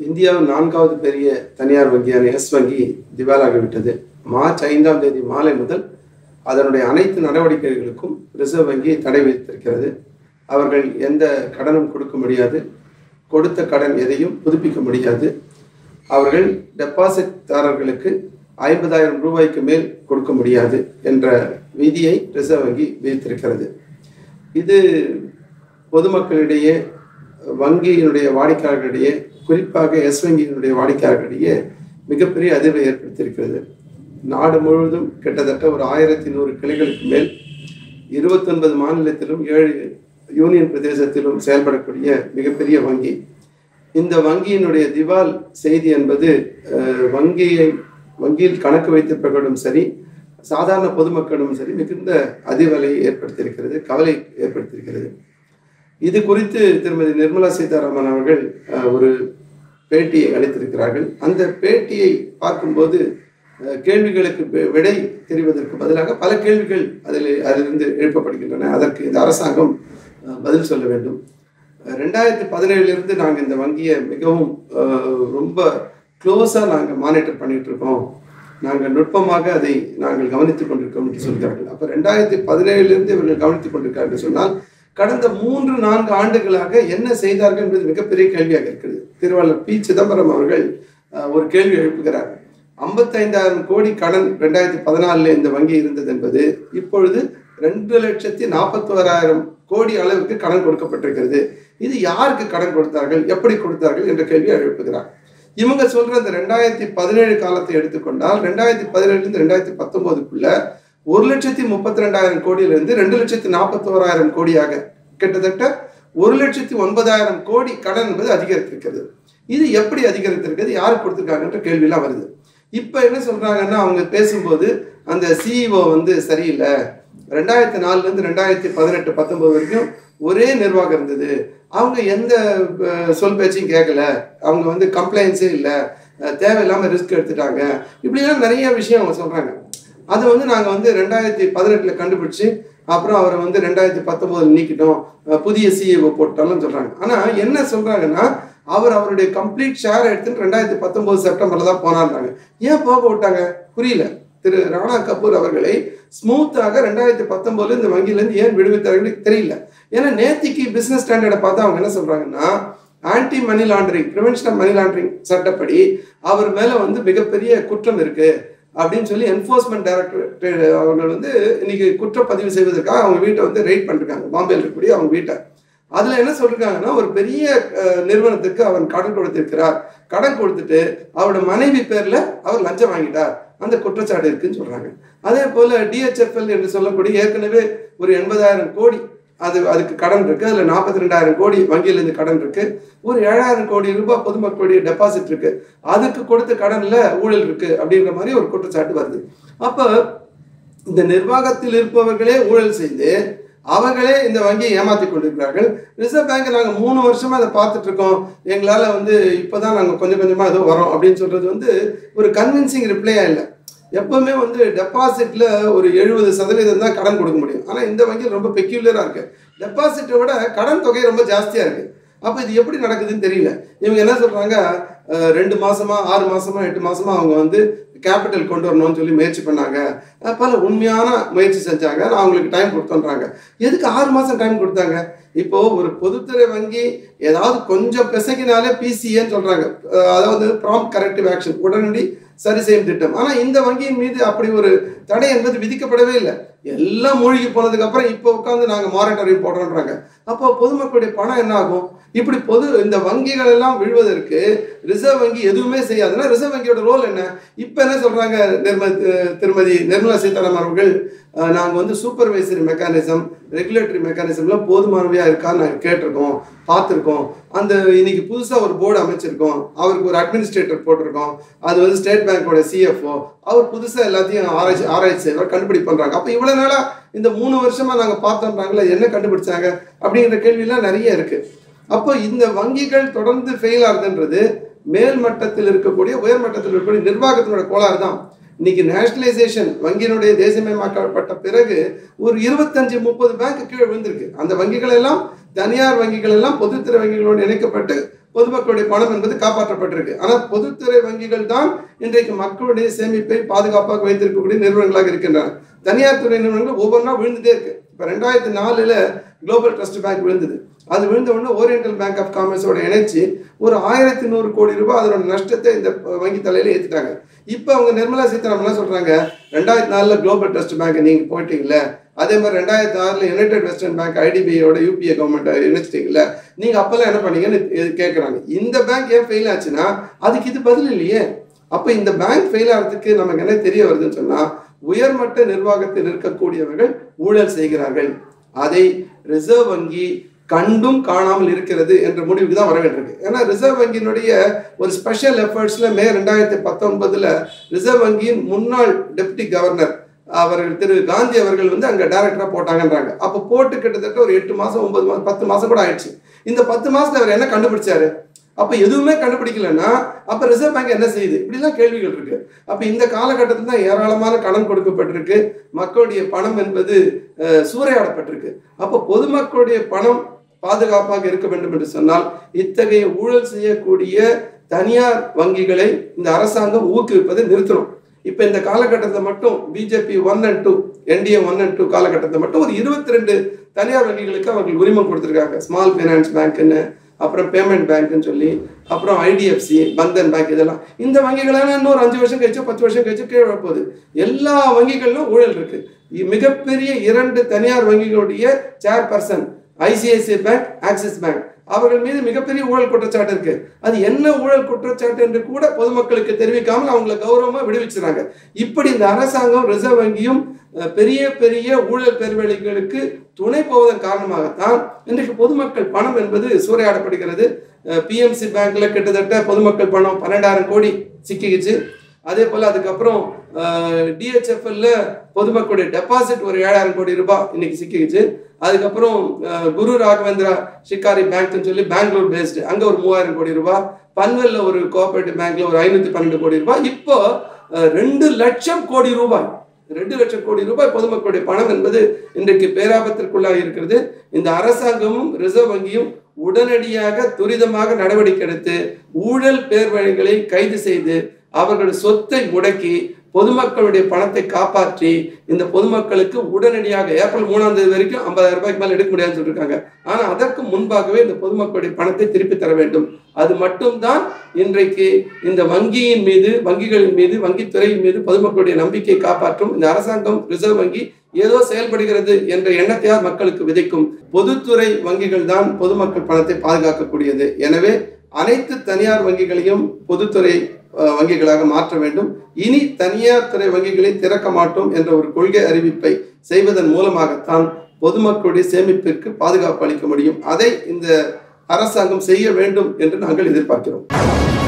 இந்தியாவின் நான்காவது பெரிய தனியார் வங்கியான எஸ் வங்கி திவாலாகிவிட்டது மார்ச் ஐந்தாம் தேதி மாலை முதல் அதனுடைய அனைத்து நடவடிக்கைகளுக்கும் ரிசர்வ் வங்கி தடை விதித்திருக்கிறது அவர்கள் எந்த கடனும் கொடுக்க முடியாது கொடுத்த கடன் எதையும் புதுப்பிக்க முடியாது அவர்கள் டெபாசிட்தாரர்களுக்கு ஐம்பதாயிரம் ரூபாய்க்கு மேல் கொடுக்க முடியாது என்ற விதியை ரிசர்வ் வங்கி விதித்திருக்கிறது இது பொதுமக்களிடையே வங்கியினுடைய வாடிக்கையாளர்களிடையே குறிப்பாக எஸ் வங்கியினுடைய வாடிக்கையாளர்களிடையே மிகப்பெரிய அதிர்வை ஏற்படுத்தியிருக்கிறது நாடு முழுவதும் கிட்டத்தட்ட ஒரு ஆயிரத்தி நூறு கிளைகளுக்கு மேல் இருபத்தொன்பது மாநிலத்திலும் ஏழு யூனியன் பிரதேசத்திலும் செயல்படக்கூடிய மிகப்பெரிய வங்கி இந்த வங்கியினுடைய திவால் செய்தி என்பது அஹ், வங்கியை வங்கியில் கணக்கு வைத்திருப்பவர்களும் சரி சாதாரண பொதுமக்களும் சரி மிகுந்த அதிர்வலை ஏற்படுத்தியிருக்கிறது கவலை ஏற்படுத்தியிருக்கிறது இது குறித்து திருமதி நிர்மலா சீதாராமன் அவர்கள் அஹ், ஒரு பேட்டியை அளித்திருக்கிறார்கள் அந்த பேட்டியை பார்க்கும்போது அஹ், கேள்விகளுக்கு வி- விடை தெரிவதற்கு பதிலாக பல கேள்விகள் அதில் அதிலிருந்து எழுப்பப்படுகின்றன அதற்கு இந்த அரசாங்கம் அஹ், பதில் சொல்ல வேண்டும் அஹ், ரெண்டாயிரத்தி பதினேழுலேருந்து நாங்கள் இந்த வங்கியை மிகவும் அஹ், ரொம்ப க்ளோஸாக நாங்கள் மானிட்டர் பண்ணிட்டு இருக்கோம் நாங்கள் நுட்பமாக அதை நாங்கள் கவனித்துக் கொண்டிருக்கோம் என்று சொல்கிறார்கள் அப்போ ரெண்டாயிரத்தி பதினேழுலேருந்து இவர்கள் கவனித்துக் கொண்டிருக்கார்கள் என்று சொன்னால் கடந்த மூன்று நான்கு ஆண்டுகளாக என்ன செய்தார்கள் என்பது மிகப்பெரிய கேள்வியாக இருக்கிறது திருவாளர் பி சிதம்பரம் அவர்கள் அஹ், ஒரு கேள்வி எழுப்புகிறார் ஐம்பத்தைந்தாயிரம் கோடி கடன் ரெண்டாயிரத்தி பதினாலில் இந்த வங்கி இருந்தது என்பது இப்பொழுது ரெண்டு லட்சத்தி நாற்பத்தோராயிரம் கோடி அளவுக்கு கடன் கொடுக்கப்பட்டிருக்கிறது இது யாருக்கு கடன் கொடுத்தார்கள் எப்படி கொடுத்தார்கள் என்ற கேள்வியை எழுப்புகிறார் இவங்க சொல்ற இந்த ரெண்டாயிரத்தி பதினேழு காலத்தை எடுத்துக்கொண்டால் ரெண்டாயிரத்தி பதினேழுலேருந்து ரெண்டாயிரத்தி பத்தொன்பதுக்குள்ள ஒரு லட்சத்தி முப்பத்தி ரெண்டாயிரம் கோடியிலிருந்து ரெண்டு லட்சத்தி நாற்பத்தோராயிரம் கோடியாக கிட்டத்தட்ட ஒரு லட்சத்தி ஒன்பதாயிரம் கோடி கடன் என்பது அதிகரித்திருக்கிறது இது எப்படி அதிகரித்திருக்கிறது யாருக்கு கொடுத்துருக்காங்கன்ற கேள்வியெல்லாம் வருது இப்போ என்ன சொல்றாங்கன்னா அவங்க பேசும்போது அந்த சிஇஓ வந்து சரியில்லை ரெண்டாயிரத்தி நாலுலேருந்து ரெண்டாயிரத்தி பதினெட்டு பத்தொன்பது வரைக்கும் ஒரே நிர்வாகம் இருந்தது அவங்க எந்த அஹ், சொல் பேச்சையும் கேட்கல அவங்க வந்து கம்ப்ளைண்ட்ஸே இல்லை தேவையில்லாமல் ரிஸ்க் எடுத்துட்டாங்க இப்படிலாம் நிறைய விஷயம் அவங்க சொல்கிறாங்க அது வந்து நாங்கள் வந்து ரெண்டாயிரத்தி பதினெட்டில் கண்டுபிடிச்சு அப்புறம் அவரை வந்து ரெண்டாயிரத்தி பத்தொம்போதில் நீக்கிட்டோம் அஹ், புதிய சிஏஓ போட்டோம்னு சொல்கிறாங்க ஆனால் என்ன சொல்கிறாங்கன்னா அவர் அவருடைய கம்ப்ளீட் ஷேர் எடுத்துட்டு ரெண்டாயிரத்தி பத்தொம்போது செப்டம்பரில் தான் போனார்னாங்க ஏன் போக விட்டாங்க புரியல திரு ராணா கபூர் அவர்களை ஸ்மூத்தாக ரெண்டாயிரத்தி பத்தொம்போதுல இந்த வங்கியிலேருந்து ஏன் விடுவித்தார்கள் தெரியல ஏன்னா நேத்திக்கு பிசினஸ் ஸ்டாண்டர்டை பார்த்தா அவங்க என்ன சொல்றாங்கன்னா anti money laundering prevention of money laundering சட்டப்படி அவர் மேல வந்து மிகப்பெரிய குற்றம் இருக்கு அப்படின்னு சொல்லி என்ஃபோர்ஸ்மெண்ட் டைரக்டர் அவர்கள் வந்து இன்னைக்கு குற்றப்பதிவு செய்வதற்காக அவங்க வீட்டை வந்து ரெய்ட் பண்ணிருக்காங்க பாம்பேல இருக்கக்கூடிய அவங்க வீட்டை அதுல என்ன சொல்றாங்கன்னா ஒரு பெரிய அஹ், நிறுவனத்துக்கு அவன் கடன் கொடுத்திருக்கிறார் கடன் கொடுத்துட்டு அவரோட மனைவி பேர்ல அவர் லஞ்சம் வாங்கிட்டார் அந்த குற்றச்சாட்டு இருக்குன்னு சொல்றாங்க அதே போல டிஹெச்எஃப்எல் என்று சொல்லக்கூடிய ஏற்கனவே ஒரு எண்பதாயிரம் கோடி அது அதுக்கு கடன் இருக்கு அதுல நாற்பத்தி ரெண்டாயிரம் கோடி வங்கியில இருந்து கடன் இருக்கு ஒரு ஏழாயிரம் கோடி ரூபாய் பொதுமக்களுடைய டெபாசிட் இருக்கு அதுக்கு கொடுத்த கடன்ல ஊழல் இருக்கு அப்படின்ற மாதிரி ஒரு குற்றச்சாட்டு வருது அப்ப இந்த நிர்வாகத்தில் இருப்பவர்களே ஊழல் செய்து அவங்களே இந்த வங்கியை ஏமாத்தி கொண்டிருக்கிறார்கள் ரிசர்வ் பேங்க் நாங்கள் மூணு வருஷமா அதை பார்த்துட்டு இருக்கோம் எங்களால் வந்து இப்போதான் நாங்கள் கொஞ்சம் கொஞ்சமாக ஏதோ வரோம் அப்படின்னு சொல்றது வந்து ஒரு கன்வின்சிங் ரிப்ளையா இல்லை எப்பவுமே வந்து டெபாசிட்ல ஒரு எழுபது சதவீதம் தான் கடன் கொடுக்க முடியும் ஆனால் இந்த வங்கியில் ரொம்ப பெக்யூலராக இருக்கு டெபாசிட்டை விட கடன் தொகை ரொம்ப ஜாஸ்தியாக இருக்கு அப்போ இது எப்படி நடக்குதுன்னு தெரியல இவங்க என்ன சொல்றாங்க அஹ், ரெண்டு மாசமா ஆறு மாசமா எட்டு மாசமா அவங்க வந்து கேபிட்டல் கொண்டு வரணும்னு சொல்லி முயற்சி பண்ணாங்க அஹ், பல உண்மையான முயற்சி செஞ்சாங்க நான் அவங்களுக்கு டைம் கொடுத்தோன்றாங்க எதுக்கு ஆறு மாசம் டைம் கொடுத்தாங்க இப்போ ஒரு பொதுத்துறை வங்கி ஏதாவது கொஞ்சம் பிசைக்கினாலே பிசிஏன்னு சொல்றாங்க அஹ், அதாவது ப்ராம்ப்ட் கரெக்டிவ் ஆக்ஷன் உடனடி சரி செய்யும் திட்டம் ஆனா இந்த வங்கியின் மீது அப்படி ஒரு தடை என்பது விதிக்கப்படவே இல்லை எல்லாம் மூழ்கி போனதுக்கு அப்புறம் இப்போ உட்காந்து நாங்க மாரட்டரியம் போடுறோன்றாங்க அப்போ பொதுமக்களுடைய பணம் என்ன ஆகும் இப்படி பொது இந்த வங்கிகள் எல்லாம் விழுவதற்கு ரிசர்வ் வங்கி எதுவுமே செய்யாதுன்னா ரிசர்வ் வங்கியோட ரோல் என்ன இப்போ என்ன சொல்றாங்க நிர்ம திருமதி நிர்மலா சீதாராமன் அவர்கள் அஹ், நாங்க வந்து சூப்பர்வைசரி மெக்கானிசம் ரெகுலேட்டரி மெக்கானிசம்லாம் போதுமானவையா இருக்கான்னு நாங்கள் கேட்டிருக்கோம் பார்த்துருக்கோம் அந்த இன்னைக்கு புதுசா ஒரு போர்டு அமைச்சிருக்கோம் அவருக்கு ஒரு அட்மினிஸ்ட்ரேட்டர் போட்டிருக்கோம் அது வந்து ஸ்டேட் பேங்கோட சிஎஃப்ஓ அவர் புதுசா எல்லாத்தையும் ஆராய்ச்சி ஆராய்ச்சி செய்வார் கண்டுபிடி பண்றாங்க அப்போ இவ்வளவு நாளா இந்த மூணு வருஷமா நாங்க பார்த்தோம்றாங்களே என்ன கண்டுபிடிச்சாங்க அப்படிங்கிற கேள்வியெல்லாம் நிறைய இருக்கு அப்போ இந்த வங்கிகள் தொடர்ந்து ஃபெயில் ஆகுதுன்றது மேல் மட்டத்தில் இருக்கக்கூடிய உயர் மட்டத்தில் இருக்கக்கூடிய நிர்வாகத்தினோட கோளாறு தான் இன்னைக்கு நேஷனலைசேஷன் வங்கியினுடைய தேசியமயமாக்கப்பட்ட பிறகு ஒரு இருபத்தஞ்சு முப்பது பேங்க் கீழே விழுந்திருக்கு அந்த வங்கிகள் எல்லாம் தனியார் வங்கிகள் எல்லாம் பொதுத்துறை வங்கிகளோடு இணைக்கப்பட்டு பொதுமக்களுடைய பணம் என்பது காப்பாற்றப்பட்டிருக்கு ஆனால் பொதுத்துறை வங்கிகள் தான் இன்றைக்கு மக்களுடைய சேமிப்பை பாதுகாப்பாக வைத்திருக்கக்கூடிய நிறுவனங்களாக இருக்கின்றன தனியார் துறை நிறுவனங்கள் ஒவ்வொன்றா விழுந்துட்டே இருக்கு இப்போ ரெண்டாயிரத்தி நாலுல குளோபல் ட்ரஸ்ட் பேங்க் விழுந்தது அது விழுந்த உடனே ஓரியண்டல் பேங்க் ஆஃப் காமர்ஸோட இணைச்சு ஒரு ஆயிரத்தி நூறு கோடி ரூபாய் அதோட நஷ்டத்தை இந்த வங்கி தலையில ஏத்துட்டாங்க இப்போ அவங்க நிர்மலா சீதாராமன் என்ன சொல்றாங்க ரெண்டாயிரத்தி நாலுல குளோபல் ட்ரஸ்ட் பேங்க் நீங்க போயிட்டீங்கல்ல அதே மாதிரி ரெண்டாயிரத்தி ஆறுல யுனைடெட் வெஸ்டர்ன் பேங்க் ஐடிபிஐயோட யூபிஏ கவர்மெண்ட் இணைச்சிட்டீங்கல்ல நீங்க அப்பெல்லாம் என்ன பண்ணீங்கன்னு இது கேட்கறாங்க இந்த பேங்க் ஏன் ஃபெயில் ஆச்சுன்னா அதுக்கு இது பதில் இல்லையே அப்ப இந்த பேங்க் ஃபெயில் ஆகிறதுக்கு நமக்கு என்ன தெரிய வருதுன்னு சொன்னா உயர்மட்ட நிர்வாகத்தில் இருக்கக்கூடியவர்கள் ஊழல் செய்கிறார்கள் அதை ரிசர்வ் வங்கி கண்டும் காணாமல் இருக்கிறது என்ற முடிவுக்கு தான் வர வேண்டியிருக்கு ஏன்னா ரிசர்வ் வங்கியினுடைய ஒரு ஸ்பெஷல் எஃபர்ட்ஸ்ல மே ரெண்டாயிரத்தி பத்தொன்பதுல ரிசர்வ் வங்கியின் முன்னாள் டெப்டி கவர்னர் அவர்கள் திரு காந்தி அவர்கள் வந்து அங்க டைரக்டரா போட்டாங்கன்றாங்க அப்ப போட்டு கிட்டத்தட்ட ஒரு எட்டு மாசம் ஒன்பது மாசம் பத்து மாசம் கூட ஆயிடுச்சு இந்த பத்து மாசத்துல அவர் என்ன கண்டுபிடிச்சாரு அப்ப எதுவுமே கண்டுபிடிக்கலன்னா அப்ப ரிசர்வ் பேங்க் என்ன செய்யுது இப்படிலாம் கேள்விகள் இருக்கு அப்ப இந்த காலகட்டத்தில் தான் ஏராளமான கடன் கொடுக்கப்பட்டிருக்கு மக்களுடைய பணம் என்பது அஹ், சூறையாடப்பட்டிருக்கு அப்ப பொதுமக்களுடைய பணம் பாதுகாப்பாக இருக்க வேண்டும் என்று சொன்னால் இத்தகைய ஊழல் செய்யக்கூடிய தனியார் வங்கிகளை இந்த அரசாங்கம் ஊக்குவிப்பதை நிறுத்தணும் இப்ப இந்த காலகட்டத்தில் மட்டும் BJP one and two NDA one and two காலகட்டத்தில் மட்டும் ஒரு இருபத்தி ரெண்டு தனியார் வங்கிகளுக்கு அவர்கள் உரிமம் கொடுத்திருக்காங்க ஸ்மால் ஃபைனான்ஸ் பேங்க்னு அப்புறம் பேமெண்ட் பேங்க்னு சொல்லி அப்புறம் ஐடிஎஃப்சி பந்தன் பேங்க் இதெல்லாம் இந்த வங்கிகளான இன்னொரு அஞ்சு வருஷம் கழிச்சு பத்து வருஷம் கழிச்சு கீழே வரப்போகுது எல்லா வங்கிகளிலும் ஊழல் இருக்கு இ- மிகப்பெரிய இரண்டு தனியார் வங்கிகளுடைய chairperson ICICI Bank Axis Bank அவர்கள் மீது மிகப்பெரிய ஊழல் குற்றச்சாட்டு இருக்கு அது என்ன ஊழல் குற்றச்சாட்டு என்று கூட பொதுமக்களுக்கு தெரிவிக்காமல் அவங்கள கௌரவமா விடுவிச்சுறாங்க இப்படி இந்த அரசாங்கம் ரிசர்வ் வங்கியும் அஹ், பெரிய பெரிய ஊழல் பெருவெளிகளுக்கு துணை போவதன் காரணமாகத்தான் இன்றைக்கு பொதுமக்கள் பணம் என்பது சூறையாடப்படுகிறது பிஎம்சி பேங்க்ல கிட்டத்தட்ட பொதுமக்கள் பணம் பன்னெண்டாயிரம் கோடி சிக்கிக்கிச்சு அதே போல அதுக்கப்புறம் டிஹெச்எஃப்எல்ல பொதுமக்களுடைய டெபாசிட் ஒரு ஏழாயிரம் கோடி ரூபாய் இன்னைக்கு சிக்கிக்கிச்சு அதுக்கப்புறம் அஹ், குரு ராகவேந்திரா ஷிகாரி பேங்க்னு சொல்லி பெங்களூர் பேஸ்டு அங்க ஒரு மூவாயிரம் கோடி ரூபாய் பன்வெல்ல ஒரு கோஆபரேட்டிவ் பேங்க்ல ஒரு ஐநூத்தி பன்னெண்டு கோடி ரூபாய் இப்போ அஹ், ரெண்டு லட்சம் கோடி ரூபாய் ரெண்டு லட்சம் கோடி ரூபாய் பொதுமக்களுடைய பணம் என்பது இன்றைக்கு பேராபத்திற்குள்ளாக இருக்கிறது இந்த அரசாங்கமும் ரிசர்வ் வங்கியும் உடனடியாக துரிதமாக நடவடிக்கை எடுத்து ஊழல் பேர்வழிகளை கைது செய்து அவர்கள் சொத்தை முடக்கி பொதுமக்களுடைய பணத்தை காப்பாற்றி இந்த பொதுமக்களுக்கு உடனடியாக ஏப்ரல் மூணாம் தேதி வரைக்கும் ஐம்பதாயிரம் ரூபாய்க்கு மேல எடுக்க முடியாதுன்னு சொல்லியிருக்காங்க ஆனா அதற்கு முன்பாகவே இந்த பொதுமக்களுடைய பணத்தை திருப்பி தர வேண்டும் அது மட்டும்தான் இன்றைக்கு இந்த வங்கியின் மீது வங்கிகளின் மீது வங்கித்துறையின் மீது பொதுமக்களுடைய நம்பிக்கையை காப்பாற்றும் இந்த அரசாங்கம் ரிசர்வ் வங்கி ஏதோ செயல்படுகிறது என்ற எண்ணத்தையால் மக்களுக்கு விதைக்கும் பொதுத்துறை வங்கிகள் தான் பொதுமக்கள் பணத்தை பாதுகாக்கக்கூடியது எனவே அனைத்து தனியார் வங்கிகளையும் பொதுத்துறை அஹ், வங்கிகளாக மாற்ற வேண்டும் இனி தனியார் துறை வங்கிகளை திறக்க மாட்டோம் என்ற ஒரு கொள்கை அறிவிப்பை செய்வதன் மூலமாகத்தான் பொதுமக்களுடைய சேமிப்பிற்கு பாதுகாப்பு அளிக்க முடியும் அதை இந்த அரசாங்கம் செய்ய வேண்டும் என்று நாங்கள் எதிர்பார்க்கிறோம்